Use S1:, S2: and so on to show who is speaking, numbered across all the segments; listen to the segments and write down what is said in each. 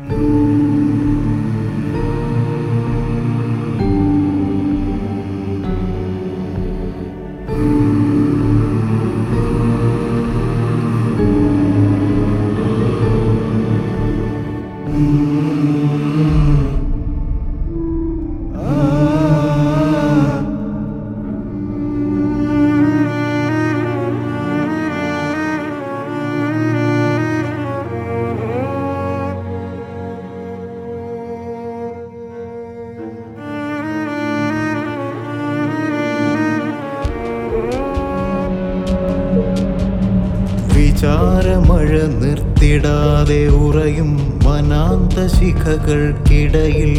S1: വിചാരമഴ നിർത്തിടാതെ ഉറയും വനാന്ത ശിഖകൾക്കിടയിൽ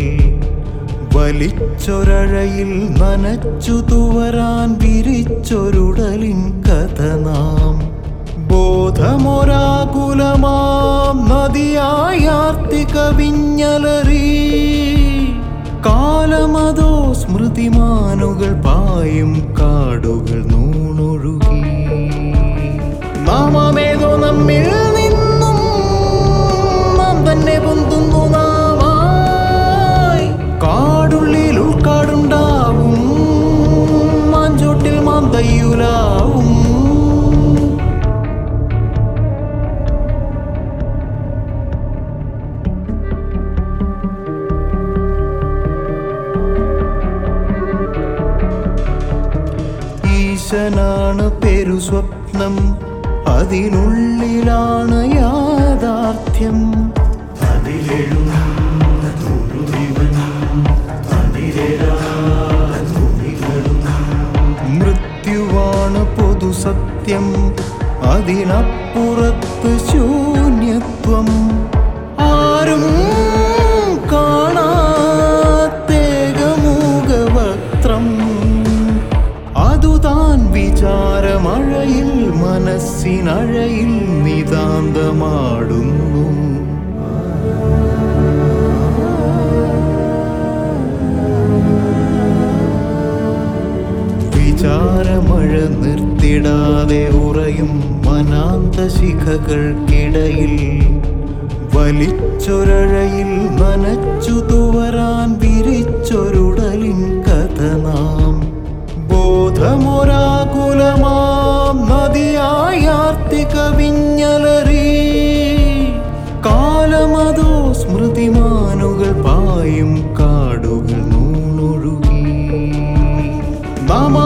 S1: വലിച്ചൊരഴയിൽ നനച്ചു തുവരാൻ വിരിച്ചൊരുടലിൻ കഥ നാം ബോധമൊരാകുലമാം നദിയായി ആർത്തിക വിഞ്ഞലറി കാലമതോ സ്മൃതിമാനുകൾ പായും കാടുകൾ നൂണൊഴുകി നാമമേതോ നമ്മിൽ നിന്നും നാം തന്നെ പൊന്തുന്നു നാമായി കാടുള്ളിൽ ഉൾക്കാടുണ്ടാവും മാഞ്ചോട്ടിൽ മാം തയ്യുലാവും ഈശനാണ് പെരു സ്വപ്നം അതിനുള്ളിലാണ് യാഥാർത്ഥ്യം മൃത്യുവാണ് പൊതുസത്യം അതിനപ്പുറത്ത് ശൂന്യത്വം ആരും കാണാത്തേകമൂകവക്ത്രം അതുതാൻ വിചാരമഴയിൽ മനസ്സിനഴയിൽ നിതാന്തമാടുന്നു വിചാരമഴ നിർത്തിടാതെ ഉറയും വനാന്ത ശിഖകൾക്കിടയിൽ വലിച്ചൊരഴയിൽ നനച്ചു തുവരാൻ വിരിച്ചൊരുടലിൻ കഥ നാം ബോധമൊരാകുലമാം നദിയായി ആർത്തിക വിഞ്ഞലറി കാലമതോ സ്മൃതിമാനുകൾ പായും കാടുകൾ നൂണൊഴുകി നാമ